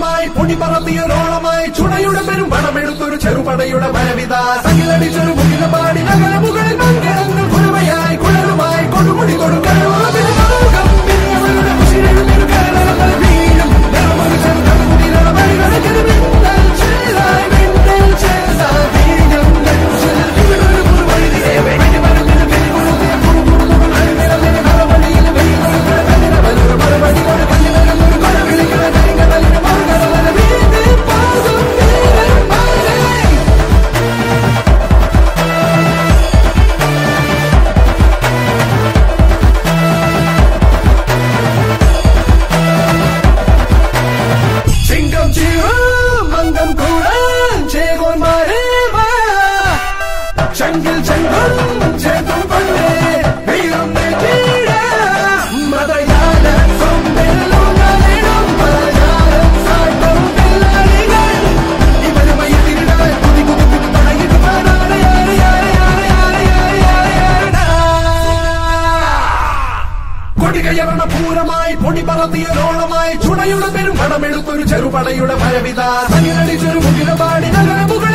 പൂരമായി പൊടി പറത്തിയൊരോളമായി ചുണയുടെ പെരും പണമെടുത്തൊരു ചെറുപടയുടെ ഭരവിത തകിലടിച്ചൊരു മുകില പാടി നഗര മുകളിൽ മംഗളങ്ങൾ കുഴവയായി കുഴലുമായി കൊടുമുടി കൊടുക്കണം ചിങ്കം ചീറും മന്ദം കൂടാൻ ചേകോന്മാരെ വാ. ചങ്കിൽ ചെങ്കും ചേർത്തും കൊണ്ടേ വീറും നെറ്റിയിടാം. മതയാന കൊമ്പെല്ലുകളിടും പലചാരം സാട്ടും പിള്ളാരികൾ. ഇവരുമായി തിരിടാൻ കുതി കുതി കുതി തുടങ്ങിയിട്ട് പാടാണ് യാരെ യാരെ യാരെ യാരെ യാരെ യാരെ യാരെടാ. കൊടികയറണ പൂരമായി പൊടി പറത്തിയൊരോളമായി ചുണയുടെ പെരും പണമെടുത്തൊരു ചെറുപടയുടെ ഭയവിത തകിലടിച്ചൊരു മുകില പാടി നഗരമുകൾ